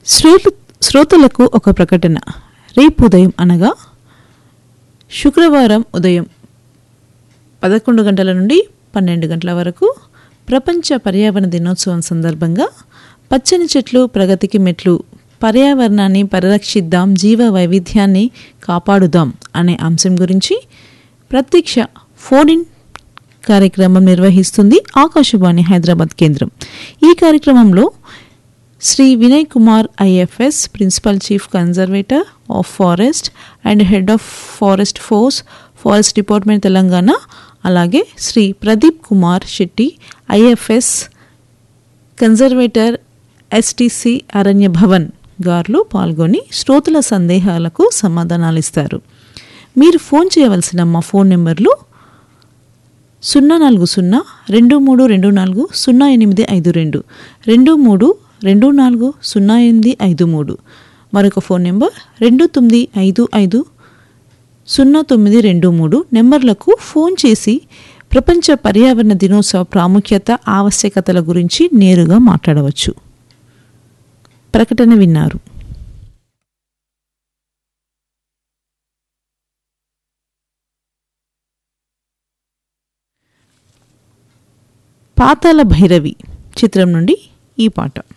శ్రోతు శ్రోతలకు ఒక ప్రకటన రేపు ఉదయం అనగా శుక్రవారం ఉదయం పదకొండు గంటల నుండి పన్నెండు గంటల వరకు ప్రపంచ పర్యావరణ దినోత్సవం సందర్భంగా పచ్చని చెట్లు ప్రగతికి మెట్లు పర్యావరణాన్ని పరిరక్షిద్దాం జీవ వైవిధ్యాన్ని కాపాడుదాం అనే అంశం గురించి ప్రత్యక్ష ఫోన్ ఇన్ కార్యక్రమం నిర్వహిస్తుంది ఆకాశవాణి హైదరాబాద్ కేంద్రం ఈ కార్యక్రమంలో Shri Vinay Kumar IFS principal chief conservator of forest and head of forest force forest department Telangana అలాగే Shri Pradeep Kumar Shetty IFS conservator STC Aranya Bhavan గారు పాల్గొని శ్రోతల సందేహాలకు సమాధానాలు ఇస్తారు మీరు ఫోన్ చేయవలసిన మా ఫోన్ నెంబర్లు సున్నా నాలుగు సున్నా రెండు మూడు రెండు నాలుగు సున్నా ఎనిమిది ఐదు రెండు రెండు మూడు రెండు నాలుగు సున్నా ఎనిమిది ఐదు మూడు మరొక ఫోన్ నెంబర్ రెండు తొమ్మిది ఐదు ఐదు సున్నా తొమ్మిది రెండు మూడు నెంబర్లకు ఫోన్ చేసి ప్రపంచ పర్యావరణ దినోత్సవ ప్రాముఖ్యత ఆవశ్యకతల గురించి నేరుగా మాట్లాడవచ్చు ప్రకటన విన్నారు పాతాల భైరవి చిత్రం నుండి ఈ పాట